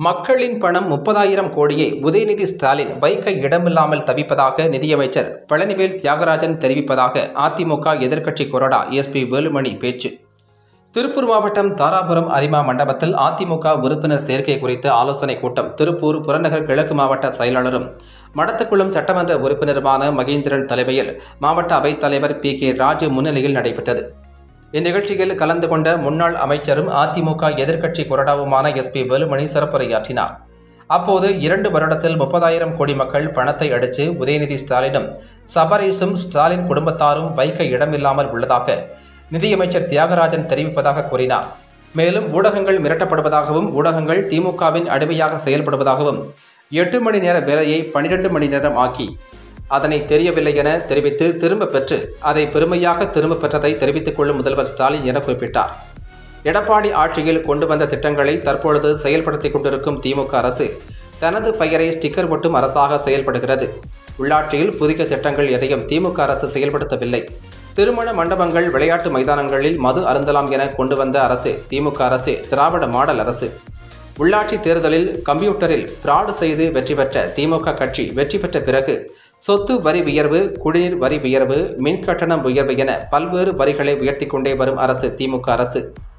மக்களின் பணம் முப்பதாயிரம் கோடியை உதயநிதி ஸ்டாலின் வைக்க இடமில்லாமல் தவிப்பதாக நிதியமைச்சர் பழனிவேல் தியாகராஜன் தெரிவிப்பதாக அதிமுக எதிர்க்கட்சி கொறடா எஸ்பி வேலுமணி பேச்சு திருப்பூர் மாவட்டம் தாராபுரம் அரிமா மண்டபத்தில் அதிமுக உறுப்பினர் சேர்க்கை குறித்த ஆலோசனைக் கூட்டம் திருப்பூர் புறநகர் கிழக்கு மாவட்ட செயலாளரும் மடத்துக்குளம் சட்டமன்ற உறுப்பினருமான மகேந்திரன் தலைமையில் மாவட்ட அவைத் தலைவர் பி கே ராஜு முன்னிலையில் நடைபெற்றது இந்நிகழ்ச்சியில் கலந்து கொண்ட முன்னாள் அமைச்சரும் அதிமுக எதிர்க்கட்சி கொறடாவுமான எஸ்பி வேலுமணி சிறப்புரையாற்றினார் அப்போது இரண்டு வருடத்தில் முப்பதாயிரம் கோடி மக்கள் பணத்தை அடித்து உதயநிதி ஸ்டாலினும் சபரீஷும் ஸ்டாலின் குடும்பத்தாரும் வைக்க இடமில்லாமல் உள்ளதாக நிதியமைச்சர் தியாகராஜன் தெரிவிப்பதாக கூறினார் மேலும் ஊடகங்கள் மிரட்டப்படுவதாகவும் ஊடகங்கள் திமுகவின் அடிமையாக செயல்படுவதாகவும் எட்டு மணி நேர வேலையை பனிரெண்டு மணி நேரம் ஆக்கி அதனை தெரியவில்லை என தெரிவித்து திரும்ப பெற்று அதை பெருமையாக திரும்ப பெற்றதை தெரிவித்துக் கொள்ளும் முதல்வர் ஸ்டாலின் என குறிப்பிட்டார் எடப்பாடி ஆட்சியில் கொண்டு வந்த திட்டங்களை தற்பொழுது செயல்படுத்திக் கொண்டிருக்கும் திமுக அரசு தனது பெயரை ஸ்டிக்கர் ஒட்டும் அரசாக செயல்படுகிறது உள்ளாட்சியில் புதிய திட்டங்கள் எதையும் திமுக அரசு செயல்படுத்தவில்லை திருமண மண்டபங்கள் விளையாட்டு மைதானங்களில் மது அருந்தலாம் என கொண்டு வந்த அரசு திமுக அரசு திராவிட மாடல் அரசு உள்ளாட்சி தேர்தலில் கம்ப்யூட்டரில் பிராடு செய்து வெற்றி பெற்ற திமுக கட்சி வெற்றி பெற்ற பிறகு சொத்து வரி உயர்வு குடிநீர் வரி உயர்வு மின் கட்டணம் உயர்வு என பல்வேறு வரிகளை உயர்த்தி கொண்டே வரும் அரசு திமுக அரசு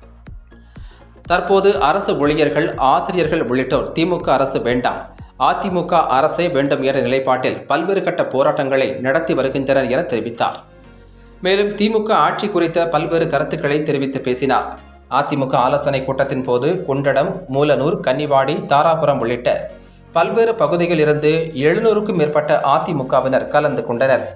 தற்போது அரசு ஊழியர்கள் ஆசிரியர்கள் உள்ளிட்டோர் திமுக அரசு வேண்டாம் அதிமுக அரசே வேண்டும் என்ற நிலைப்பாட்டில் பல்வேறு கட்ட போராட்டங்களை நடத்தி வருகின்றனர் என தெரிவித்தார் மேலும் திமுக ஆட்சி குறித்த பல்வேறு கருத்துக்களை தெரிவித்து பேசினார் அதிமுக ஆலோசனை கூட்டத்தின் போது குண்டடம் மூலனூர் கன்னிவாடி தாராபுரம் உள்ளிட்ட பல்வேறு பகுதிகளில் இருந்து எழுநூறுக்கும் மேற்பட்ட அதிமுகவினர் கலந்து கொண்டனர்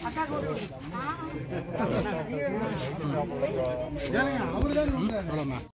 அவரு தான்